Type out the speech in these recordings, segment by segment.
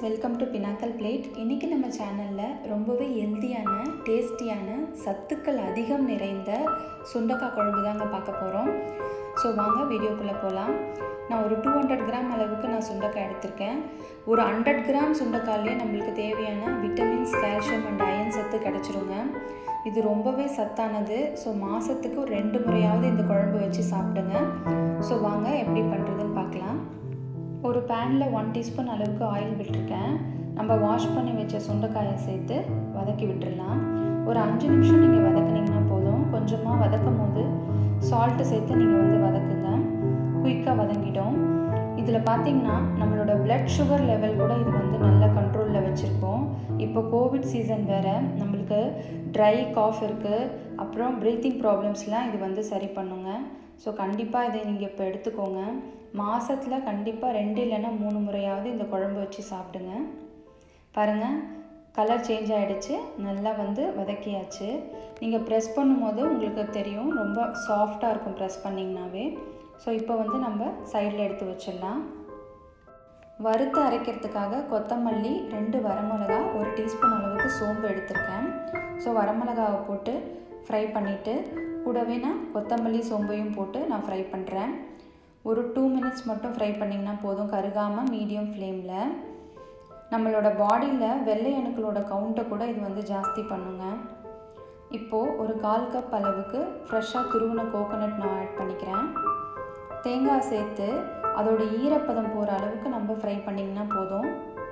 welcome to pinnacle plate இன்றைக்கி நம்ம சேனலில் ரொம்பவே ஹெல்த்தியான டேஸ்டியான சத்துக்கள் அதிகம் நிறைந்த சுண்டக்காய் குழம்பு தாங்க பார்க்க போகிறோம் ஸோ வாங்க வீடியோக்குள்ளே போகலாம் நான் ஒரு டூ ஹண்ட்ரட் கிராம் அளவுக்கு நான் சுண்டக்காய் எடுத்திருக்கேன் ஒரு ஹண்ட்ரட் கிராம் சுண்டக்காயிலே நம்மளுக்கு தேவையான விட்டமின்ஸ் கால்சியம் அண்ட் அயன் சத்து கிடச்சிருங்க இது ரொம்பவே சத்தானது ஸோ மாதத்துக்கு ஒரு ரெண்டு முறையாவது இந்த குழம்பு வச்சு சாப்பிடுங்க ஸோ வாங்க எப்படி பண்ணுறதுன்னு பார்க்கலாம் ஒரு பேனில் ஒன் டீஸ்பூன் அளவுக்கு ஆயில் விட்டுருக்கேன் நம்ம வாஷ் பண்ணி வச்ச சுண்டைக்காயை சேர்த்து வதக்கி விட்டுடலாம் ஒரு அஞ்சு நிமிஷம் நீங்கள் வதக்குனீங்கன்னா போதும் கொஞ்சமாக வதக்கும் போது சால்ட்டு சேர்த்து நீங்கள் வந்து வதக்குங்க குயிக்காக வதங்கிடும் இதில் பார்த்தீங்கன்னா நம்மளோட பிளட் சுகர் லெவல் கூட இது வந்து நல்ல கண்ட்ரோலில் வச்சுருக்கோம் இப்போ கோவிட் சீசன் வேறு நம்மளுக்கு ட்ரை காஃப் இருக்குது அப்புறம் ப்ரீத்திங் ப்ராப்ளம்ஸ்லாம் இது வந்து சரி பண்ணுங்க ஸோ கண்டிப்பாக இதை நீங்கள் இப்போ எடுத்துக்கோங்க மாதத்தில் கண்டிப்பாக ரெண்டு இல்லைன்னா மூணு முறையாவது இந்த குழம்பு வச்சு சாப்பிடுங்க பாருங்கள் கலர் சேஞ்ச் ஆகிடுச்சு நல்லா வந்து வதக்கியாச்சு நீங்கள் ப்ரெஸ் பண்ணும்போது உங்களுக்கு தெரியும் ரொம்ப சாஃப்டாக இருக்கும் ப்ரெஸ் பண்ணிங்கனாவே ஸோ இப்போ வந்து நம்ம சைடில் எடுத்து வச்சிடலாம் வறுத்து அரைக்கிறதுக்காக கொத்தமல்லி ரெண்டு வரமிளகா ஒரு டீஸ்பூன் அளவுக்கு சோம்பு எடுத்திருக்கேன் ஸோ வரமிளகாவை போட்டு ஃப்ரை பண்ணிவிட்டு கூடவே நான் கொத்தமல்லி சோம்பையும் போட்டு நான் ஃப்ரை பண்ணுறேன் ஒரு டூ மினிட்ஸ் மட்டும் ஃப்ரை பண்ணிங்கன்னா போதும் கருகாமல் மீடியம் ஃப்ளேமில் நம்மளோட பாடியில் வெள்ளை அணுக்களோட கவுண்ட்டை கூட இது வந்து ஜாஸ்தி பண்ணுங்க இப்போது ஒரு கால் கப் அளவுக்கு ஃப்ரெஷ்ஷாக துருவின கோகோனட் நான் ஆட் பண்ணிக்கிறேன் தேங்காய் சேர்த்து அதோட ஈரப்பதம் போகிற அளவுக்கு நம்ம ஃப்ரை பண்ணிங்கன்னா போதும்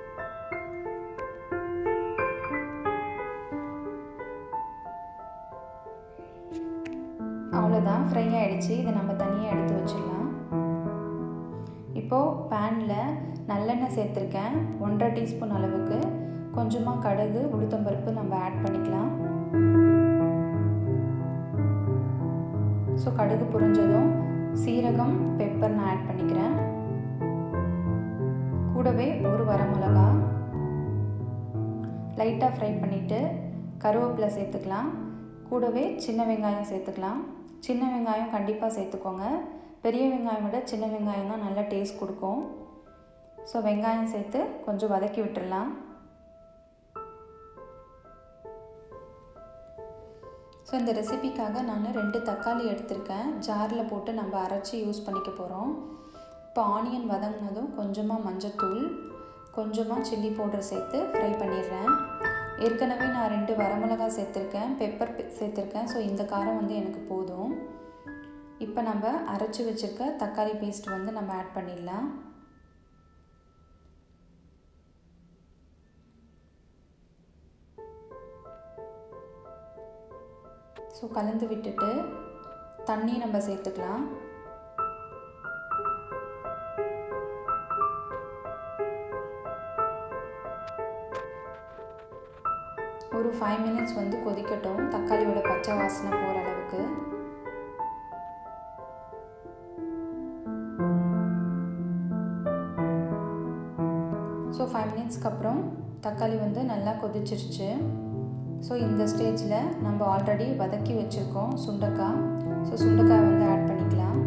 அவ்வளோதான் ஃப்ரை ஆகிடுச்சு இதை நம்ம தனியாக எடுத்து வச்சிடலாம் இப்போது பேனில் நல்லெண்ணெய் சேர்த்துருக்கேன் ஒன்றரை டீஸ்பூன் அளவுக்கு கொஞ்சமாக கடுகு உளுத்தம்பருப்பு நம்ம ஆட் பண்ணிக்கலாம் ஸோ கடுகு புரிஞ்சதும் சீரகம் பெப்பர் நான் ஆட் பண்ணிக்கிறேன் கூடவே ஒரு வரமிளகா லைட்டாக ஃப்ரை பண்ணிவிட்டு கருவேப்பிலை சேர்த்துக்கலாம் கூடவே சின்ன வெங்காயம் சேர்த்துக்கலாம் சின்ன வெங்காயம் கண்டிப்பாக சேர்த்துக்கோங்க பெரிய வெங்காயம் விட சின்ன வெங்காயம் தான் நல்லா டேஸ்ட் கொடுக்கும் ஸோ வெங்காயம் சேர்த்து கொஞ்சம் வதக்கி விட்டுடலாம் ஸோ இந்த ரெசிபிக்காக நான் ரெண்டு தக்காளி எடுத்திருக்கேன் ஜாரில் போட்டு நம்ம அரைச்சி யூஸ் பண்ணிக்க போகிறோம் இப்போ ஆனியன் வதங்கினதும் கொஞ்சமாக மஞ்சத்தூள் கொஞ்சமாக சில்லி பவுடர் சேர்த்து ஃப்ரை பண்ணிடுறேன் ஏற்கனவே நான் ரெண்டு வரமிளகா சேர்த்துருக்கேன் பெப்பர் சேர்த்துருக்கேன் ஸோ இந்த காரம் வந்து எனக்கு போதும் இப்போ நம்ம அரைச்சி வச்சுருக்க தக்காளி பேஸ்ட் வந்து நம்ம ஆட் பண்ணிடலாம் ஸோ கலந்து விட்டுட்டு தண்ணி நம்ம சேர்த்துக்கலாம் ஒரு ஃபைவ் மினிட்ஸ் வந்து கொதிக்கட்டும் தக்காளியோட பச்சை வாசனை போகிற அளவுக்கு ஸோ ஃபைவ் மினிட்ஸ்க்கு அப்புறம் தக்காளி வந்து நல்லா கொதிச்சிருச்சு ஸோ இந்த ஸ்டேஜில் நம்ம ஆல்ரெடி வதக்கி வச்சுருக்கோம் சுண்டக்காய் ஸோ சுண்டக்காய் வந்து ஆட் பண்ணிக்கலாம்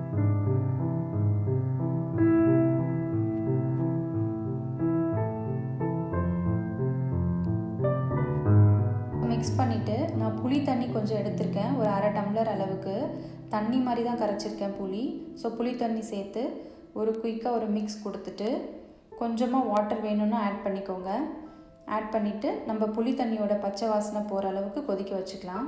மிக்ஸ் பண்ணிவிட்டு நான் புளி தண்ணி கொஞ்சம் எடுத்திருக்கேன் ஒரு அரை டம்ளர் அளவுக்கு தண்ணி மாதிரி தான் கரைச்சிருக்கேன் புளி ஸோ புளி தண்ணி சேர்த்து ஒரு குயிக்காக ஒரு மிக்ஸ் கொடுத்துட்டு கொஞ்சமாக வாட்டர் வேணும்னு ஆட் பண்ணிக்கோங்க ஆட் பண்ணிவிட்டு நம்ம புளி தண்ணியோட பச்சை வாசனை போகிற அளவுக்கு கொதிக்க வச்சுக்கலாம்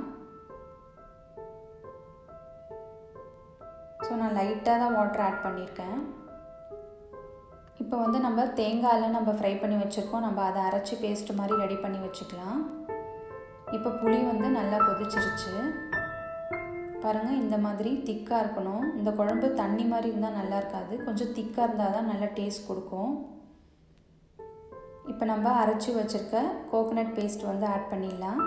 ஸோ நான் லைட்டாக தான் வாட்டர் ஆட் பண்ணியிருக்கேன் இப்போ வந்து நம்ம தேங்காயில் நம்ம ஃப்ரை பண்ணி வச்சுருக்கோம் நம்ம அதை அரைச்சி பேஸ்ட் மாதிரி ரெடி பண்ணி வச்சுக்கலாம் இப்போ புளி வந்து நல்லா கொதிச்சிருச்சு பாருங்கள் இந்த மாதிரி திக்காக இருக்கணும் இந்த குழம்பு தண்ணி மாதிரி இருந்தால் நல்லா இருக்காது கொஞ்சம் திக்காக இருந்தால் தான் நல்லா டேஸ்ட் கொடுக்கும் இப்போ நம்ம அரைச்சி வச்சுருக்க கோகனட் பேஸ்ட் வந்து ஆட் பண்ணிடலாம்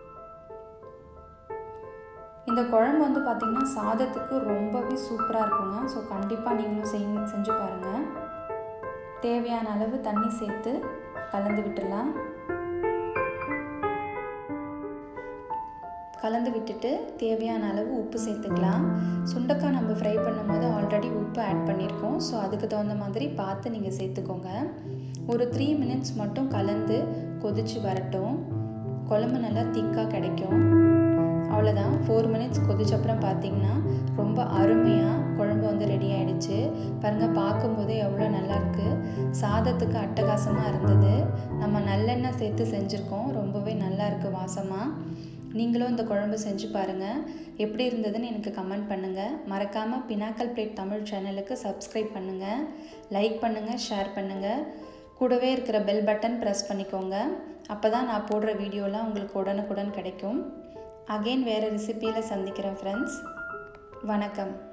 இந்த குழம்பு வந்து பார்த்திங்கன்னா சாதத்துக்கு ரொம்பவே சூப்பராக இருக்குங்க ஸோ கண்டிப்பாக நீங்களும் செய் செஞ்சு பாருங்கள் தேவையான அளவு தண்ணி சேர்த்து கலந்து விட்டுடலாம் கலந்து விட்டுட்டு தேவையான அளவு உப்பு சேர்த்துக்கலாம் சுண்டக்காய் நம்ம ஃப்ரை பண்ணும்போது ஆல்ரெடி உப்பு ஆட் பண்ணியிருக்கோம் ஸோ அதுக்கு தகுந்த மாதிரி பார்த்து நீங்கள் சேர்த்துக்கோங்க ஒரு த்ரீ மினிட்ஸ் மட்டும் கலந்து கொதித்து வரட்டும் குழம்பு நல்லா திக்காக கிடைக்கும் அவ்வளோதான் ஃபோர் மினிட்ஸ் கொதிச்சப்புறம் பார்த்தீங்கன்னா ரொம்ப அருமையாக குழம்பு வந்து ரெடி ஆகிடுச்சு பாருங்கள் பார்க்கும்போதே எவ்வளோ நல்லாயிருக்கு சாதத்துக்கு அட்டகாசமாக இருந்தது நம்ம நல்லெண்ணெய் சேர்த்து செஞ்சுருக்கோம் ரொம்பவே நல்லா இருக்குது வாசமாக நீங்களும் இந்த குழம்பு செஞ்சு பாருங்கள் எப்படி இருந்ததுன்னு எனக்கு கமெண்ட் பண்ணுங்கள் மறக்காமல் பினாக்கல் பிளேட் தமிழ் சேனலுக்கு சப்ஸ்கிரைப் பண்ணுங்கள் லைக் பண்ணுங்கள் ஷேர் பண்ணுங்கள் கூடவே இருக்கிற பெல் பட்டன் ப்ரெஸ் பண்ணிக்கோங்க அப்போ தான் நான் போடுற வீடியோலாம் உங்களுக்கு உடனுக்குடன் கிடைக்கும் அகெயின் வேறு ரெசிப்பியில் சந்திக்கிறேன் ஃப்ரெண்ட்ஸ் வணக்கம்